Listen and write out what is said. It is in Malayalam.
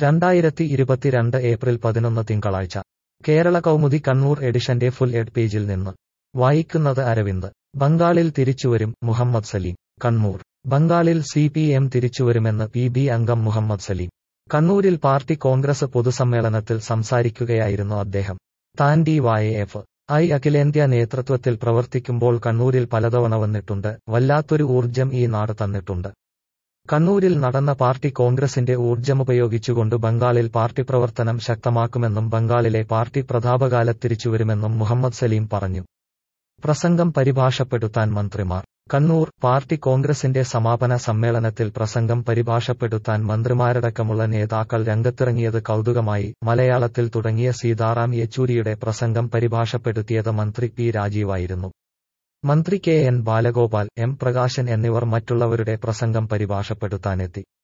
രണ്ടായിരത്തി ഇരുപത്തിരണ്ട് ഏപ്രിൽ പതിനൊന്ന് തിങ്കളാഴ്ച കേരള കൗമുദി കണ്ണൂർ എഡിഷന്റെ ഫുൾ എഡ് പേജിൽ നിന്ന് വായിക്കുന്നത് അരവിന്ദ് ബംഗാളിൽ തിരിച്ചുവരും മുഹമ്മദ് സലീം കണ്ണൂർ ബംഗാളിൽ സി പി എം തിരിച്ചുവരുമെന്ന് പി ബി അംഗം മുഹമ്മദ് സലീം കണ്ണൂരിൽ പാർട്ടി കോൺഗ്രസ് പൊതുസമ്മേളനത്തിൽ സംസാരിക്കുകയായിരുന്നു അദ്ദേഹം താൻ ഡി വൈ എഫ് ഐ അഖിലേന്ത്യാ നേതൃത്വത്തിൽ പ്രവർത്തിക്കുമ്പോൾ കണ്ണൂരിൽ പലതവണ വന്നിട്ടുണ്ട് വല്ലാത്തൊരു ഊർജം ഈ നാട് തന്നിട്ടുണ്ട് കണ്ണൂരിൽ നടന്ന പാർട്ടി കോൺഗ്രസിന്റെ ഊർജമുപയോഗിച്ചുകൊണ്ട് ബംഗാളിൽ പാർട്ടി പ്രവർത്തനം ശക്തമാക്കുമെന്നും ബംഗാളിലെ പാർട്ടി പ്രതാപകാലത്തിരിച്ചുവരുമെന്നും മുഹമ്മദ് സലീം പറഞ്ഞു പ്രസംഗം പരിഭാഷപ്പെടുത്താൻ മന്ത്രിമാർ കണ്ണൂർ പാർട്ടി കോൺഗ്രസിന്റെ സമാപന സമ്മേളനത്തിൽ പ്രസംഗം പരിഭാഷപ്പെടുത്താൻ മന്ത്രിമാരടക്കമുള്ള നേതാക്കൾ രംഗത്തിറങ്ങിയത് കൗതുകമായി മലയാളത്തിൽ തുടങ്ങിയ സീതാറാം യെച്ചൂരിയുടെ പ്രസംഗം പരിഭാഷപ്പെടുത്തിയത് മന്ത്രി പി രാജീവായിരുന്നു മന്ത്രി K N Balagopal M Prakashan എന്നിവർ മറ്റുള്ളവരുടെ പ്രസംഗം പരിഭാഷപ്പെടുത്താനെത്തി